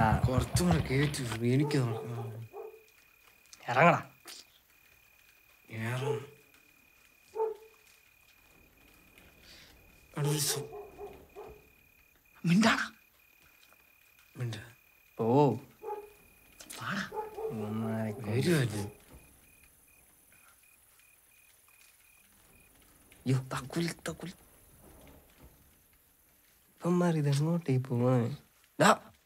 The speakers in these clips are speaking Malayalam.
ആ കുറച്ചും കൂടെ കേട്ടു എനിക്ക് ഇറങ്ങടാ ഏറും അവിടെ ഒരു സു- മിണ്ടാടാ മിണ്ട. പോ ഉമ്മാനെ കൊ- വരുമല്ലേ അയ്യോ തക്കുൽ തക്കുൽ ഇപ്പന്മാർ ഇത് എങ്ങോട്ടേ പോവാ ഡാ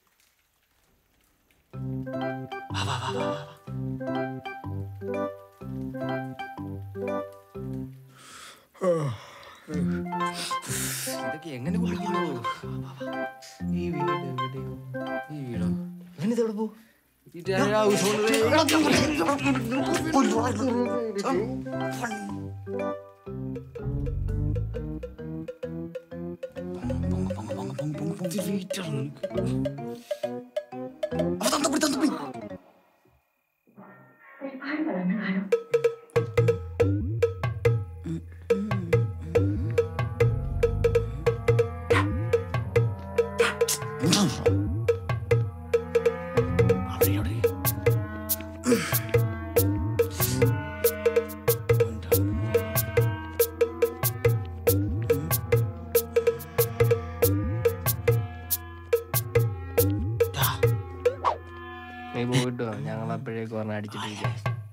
ഇതൊക്കെ എങ്ങനെ കുടിക്കുമോ ഈ വീട് എവിടെയോ ഈ വീടോ ഇവൻ ഇതെവിടെ പോ നീ പോയിട്ട് വാ ഞങ്ങൾ അപ്പോഴേക്ക് പറഞ്ഞ അടിച്ചിട്ടിരിക്കാം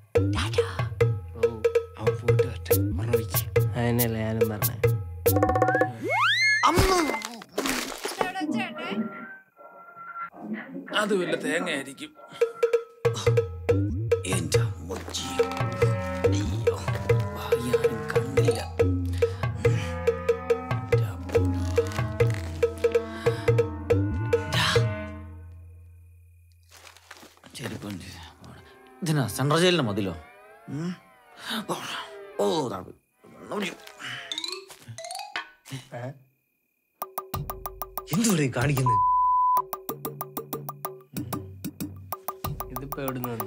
ഓ അവൻ പോയിട്ട് വരട്ടെ പറഞ്ഞു വയ്ക്ക് അതിനല്ലേ ഞാനും പറഞ്ഞേ അത് വല്ല തേങ്ങയായിരിക്കും എന്റെ അമ്മച്ചി. അയ്യോ, ഭാഗ്യാരും കണ്ടില്ല. ഉം. എന്റെ അമ്മ. ഡാ. ചെരുപ്പ് ഉണ്ട്. ഇതിനാ സെൻട്രൽ ജയിലിന് മതിലോ ഉം. ഓ, ഓ തണുപ്പ്. നമുക്ക് എന്തുവാ കാണിക്കുന്നത് ഇതിപ്പോ എവിടുന്ന് വന്നു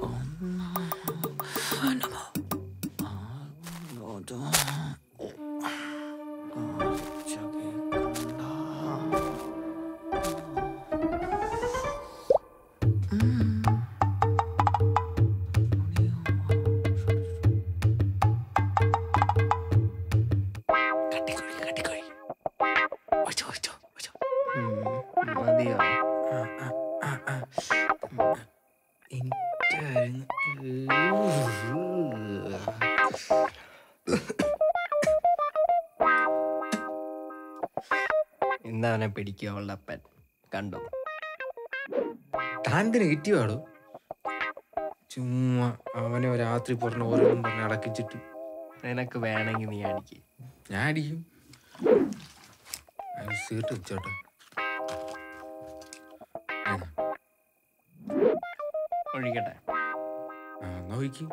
ഉം, മതിയോ ഇന്ന് അവനെ പിടിക്കുക അവളുടെ അപ്പൻ കണ്ടോ താൻ നെഗറ്റീവ് ആടോ ചുമ്മാ അവനെ രാത്രി പറഞ്ഞ ഓരോന്നും പറഞ്ഞ് അടക്കിച്ചിട്ട് നിനക്ക് വേണമെങ്കിൽ നീ അടിക്ക് ഞാൻ അടിക്കും സീട്ട് വെച്ചോട്ടെ ആ, ഒഴിക്കട്ടെ ആ, എന്നാ ഒഴിക്ക്.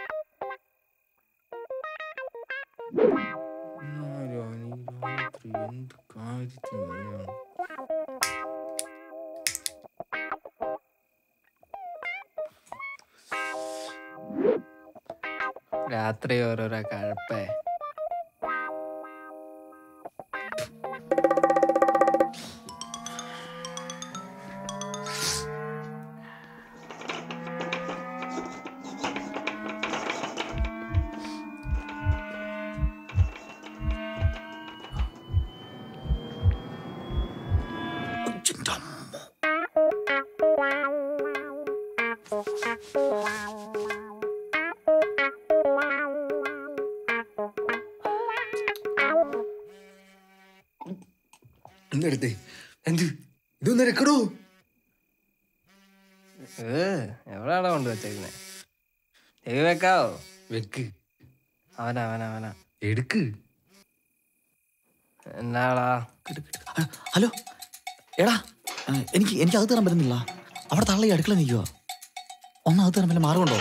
എന്നാലും അവന് ഈ രാത്രി എന്ത് കാര്യത്തിന് ഇങ്ങനെയാണ്? രാത്രി ഓരോരോ കഴപ്പേ എന്തെടുത്തേ എന്ത് ഇതൊന്നും എടുക്കടോ ഏ എവിടെയാണോ കൊണ്ടുവച്ചേക്കുന്നെ ചെവി വെക്കാവോ വെക്ക് അവനാ അവനാ അവനാ എടുക്ക് എന്നാളാ ഹലോ എടാ ആ, എനിക്ക് എനിക്ക് അത് തരാൻ പറ്റുന്നില്ല അവിടെ തള്ളി അടുക്കള നിൽക്കുക ഒന്ന് അത് തരാൻ വല്ല മാർഗമുണ്ടോ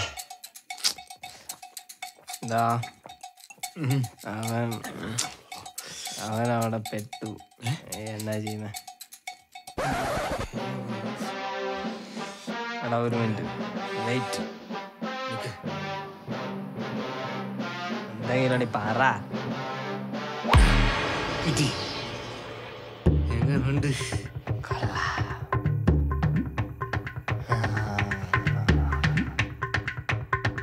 ഇതാ അവൻ അവൻ അവിടെ പെട്ടു എന്നാ ചെയ്യുന്ന എടാ ഒരു മിനിറ്റ് വെയിറ്റ് എന്തെങ്കിലും പറ കിട്ടി എങ്ങനുണ്ട്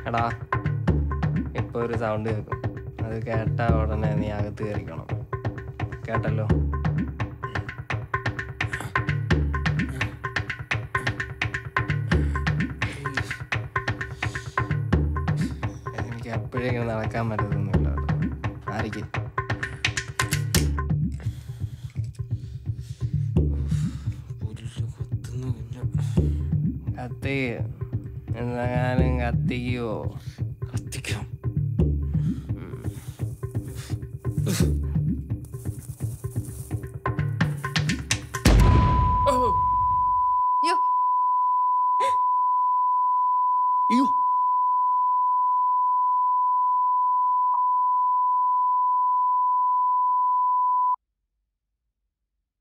എടാ ഇപ്പൊ ഒരു സൗണ്ട് കേൾക്കും അത് കേട്ടാ ഉടനെ നീ അകത്ത് കയറിക്കണം കേട്ടല്ലോ എനിക്ക് എപ്പോഴും ഇങ്ങനെ നടക്കാൻ പറ്റത്തൊന്നുമില്ല കേട്ടോ ആരിക്ക് പുല്ല് കൊത്തുന്നുമില്ല കത്തി എന്തായാലും കത്തിക്കുവോ കത്തിക്കാം